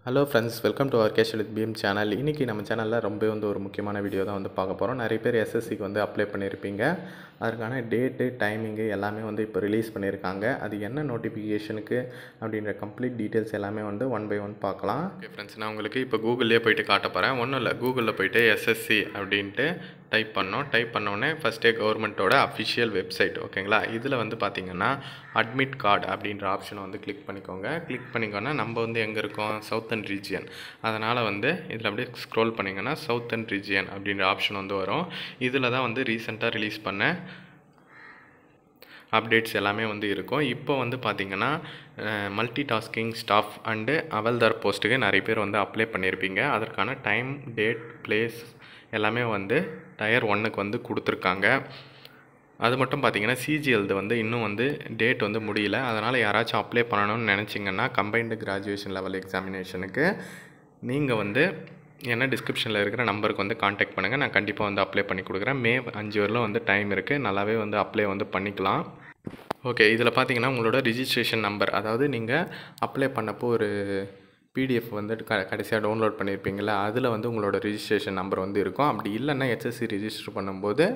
hello friends welcome to our cash with PM channel இன்றைக்கி நம்ம சேனலில் ரொம்ப வந்து ஒரு முக்கியமான வீடியோ தான் வந்து பார்க்க போகிறோம் நிறைய பேர் எஸ்எஸ்சிக்கு வந்து அப்ளை பண்ணியிருப்பீங்க அதற்கான டேட்டு டைமிங்கு எல்லாமே வந்து இப்போ ரிலீஸ் பண்ணியிருக்காங்க அது என்ன நோட்டிஃபிகேஷனுக்கு அப்படின்ற கம்ப்ளீட் டீட்டெயில்ஸ் எல்லாமே வந்து ஒன் பை ஒன் பார்க்கலாம் ஓகே ஃப்ரெண்ட்ஸ் நான் உங்களுக்கு இப்போ கூகுள்லேயே போயிட்டு காட்ட போகிறேன் ஒன்றும் இல்லை கூகுளில் போயிட்டு எஸ்எஸ்சி அப்படின்ட்டு டைப் பண்ணோம் டைப் பண்ணோடனே ஃபஸ்ட்டே கவர்மெண்ட்டோட அஃபிஷியல் வெப்சைட் ஓகேங்களா இதில் வந்து பார்த்தீங்கன்னா அட்மிட் கார்டு அப்படின்ற ஆப்ஷனை வந்து கிளிக் பண்ணிக்கோங்க கிளிக் பண்ணிக்கோன்னா நம்ம வந்து எங்கே இருக்கோம் சவுத்தர்ன் ரீஜியன் அதனால் வந்து இதில் அப்படியே ஸ்க்ரோல் பண்ணிங்கன்னா சவுத்தர்ன் ரீஜியன் அப்படின்ற ஆப்ஷன் வந்து வரும் இதில் தான் வந்து ரீசெண்டாக ரிலீஸ் பண்ண அப்டேட்ஸ் எல்லாமே வந்து இருக்கும் இப்போ வந்து பார்த்திங்கன்னா multi tasking staff and havildar போஸ்ட்டுக்கு நிறைய பேர் வந்து அப்ளை பண்ணியிருப்பீங்க அதற்கான டைம் டேட் பிளேஸ் எல்லாமே வந்து டயர் ஒன்னுக்கு வந்து கொடுத்துருக்காங்க அது மட்டும் பார்த்தீங்கன்னா சிஜிஎல்து வந்து இன்னும் வந்து டேட் வந்து முடியல அதனால் யாராச்சும் அப்ளை பண்ணணும்னு நினச்சிங்கன்னா கம்பைன்டு கிராஜுவேஷன் லெவல் எக்ஸாமினேஷனுக்கு நீங்கள் வந்து என்ன டிஸ்கிரிப்ஷனில் இருக்கிற நம்பருக்கு வந்து காண்டாக்ட் பண்ணுங்கள் நான் கண்டிப்பாக வந்து அப்ளை பண்ணி கொடுக்குறேன் மே அஞ்சு வரலும் வந்து டைம் இருக்குது நல்லாவே வந்து அப்ளை வந்து பண்ணிக்கலாம் ஓகே இதில் பார்த்தீங்கன்னா உங்களோட ரிஜிஸ்ட்ரேஷன் நம்பர் அதாவது நீங்கள் அப்ளை பண்ணப்போ ஒரு பிடிஎஃப் வந்து க கடைசியாக டவுன்லோட் பண்ணியிருப்பீங்கள அதில் வந்து உங்களோட ரிஜிஸ்ட்ரேஷன் நம்பர் வந்து இருக்கும் அப்படி இல்லைன்னா ஹெச்எஸ்சி ரிஜிஸ்டர் பண்ணும்போது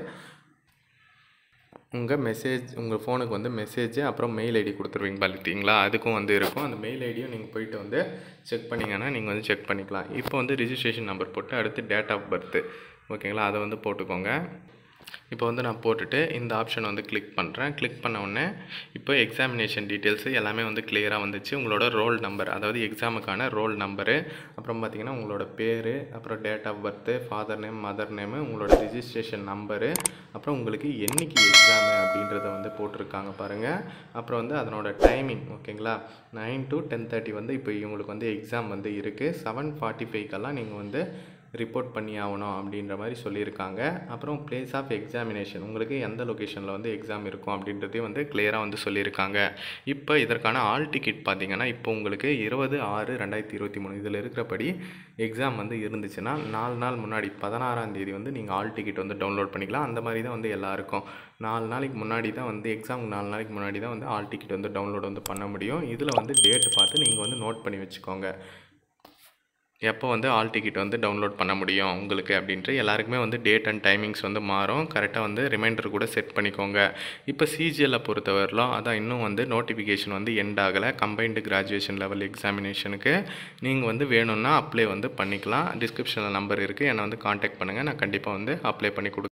உங்கள் மெசேஜ் உங்கள் ஃபோனுக்கு வந்து மெசேஜ் அப்புறம் மெயில் ஐடி கொடுத்துருவீங்க பார்த்தீங்களா அதுக்கும் வந்து இருக்கும் அந்த மெயில் ஐடியும் நீங்கள் போயிட்டு வந்து செக் பண்ணிங்கன்னா நீங்கள் வந்து செக் பண்ணிக்கலாம் இப்போ வந்து ரிஜிஸ்ட்ரேஷன் நம்பர் போட்டு அடுத்து டேட் ஆஃப் பர்த்து ஓகேங்களா அதை வந்து போட்டுக்கோங்க இப்போ வந்து நான் போட்டுட்டு இந்த ஆப்ஷன் வந்து கிளிக் பண்ணுறேன் கிளிக் பண்ண உடனே இப்போ எக்ஸாமினேஷன் டீட்டெயில்ஸு எல்லாமே வந்து கிளியராக வந்துச்சு உங்களோட ரோல் நம்பர் அதாவது எக்ஸாமுக்கான ரோல் நம்பரு அப்புறம் பார்த்தீங்கன்னா உங்களோட பேர் அப்புறம் date of birth father name mother name உங்களோட ரிஜிஸ்ட்ரேஷன் நம்பரு அப்புறம் உங்களுக்கு என்னைக்கு எக்ஸாமு அப்படின்றத வந்து போட்டிருக்காங்க பாருங்கள் அப்புறம் வந்து அதனோட டைமிங் ஓகேங்களா நைன் டு டென் தேர்ட்டி வந்து இப்போ இவங்களுக்கு வந்து எக்ஸாம் வந்து இருக்குது செவன் ஃபார்ட்டி ஃபைவ்க்கெல்லாம் நீங்கள் வந்து ரிப்போர்ட் பண்ணி ஆகணும் அப்படின்ற மாதிரி சொல்லியிருக்காங்க அப்புறம் பிளேஸ் ஆஃப் எக்ஸாமினேஷன் உங்களுக்கு எந்த லொக்கேஷனில் வந்து எக்ஸாம் இருக்கும் அப்படின்றதையும் வந்து கிளியராக வந்து சொல்லியிருக்காங்க இப்போ இதற்கான ஆல் டிக்கெட் பார்த்தீங்கன்னா இப்போ உங்களுக்கு இருபது ஆறு ரெண்டாயிரத்தி இருபத்தி மூணு இதில் இருக்கிறபடி எக்ஸாம் வந்து இருந்துச்சுன்னா நாலு நாள் முன்னாடி பதினாறாம் தேதி வந்து நீங்கள் ஆல் டிக்கெட் வந்து டவுன்லோட் பண்ணிக்கலாம் அந்த மாதிரி தான் வந்து எல்லாருக்கும் நாலு நாளைக்கு முன்னாடி தான் வந்து எக்ஸாமுக்கு நாலு நாளைக்கு முன்னாடி தான் வந்து ஆல் டிக்கெட் வந்து டவுன்லோட் வந்து பண்ண முடியும் இதில் வந்து டேட் பார்த்து நீங்கள் வந்து நோட் பண்ணி வச்சுக்கோங்க எப்போ வந்து ஆல் டிக்கெட் வந்து டவுன்லோட் பண்ண முடியும் உங்களுக்கு அப்படின்ட்டு எல்லாருக்குமே வந்து டேட் அண்ட் டைமிங்ஸ் வந்து மாறும் கரெக்டாக வந்து ரிமைண்டர் கூட செட் பண்ணிக்கோங்க இப்போ சிஜிஎல்லை பொறுத்தவரையிலும் அதான் இன்னும் வந்து நோட்டிஃபிகேஷன் வந்து எண்ட் ஆகலை கம்பைன்டு கிராஜுவேஷன் லெவல் எக்ஸாமினேஷனுக்கு நீங்கள் வந்து வேணும்னா அப்ளை வந்து பண்ணிக்கலாம் டிஸ்கிரிப்ஷனில் நம்பர் இருக்குது என்னை வந்து காண்டாக்ட் பண்ணுங்கள் நான் கண்டிப்பாக வந்து அப்ளை பண்ணி கொடு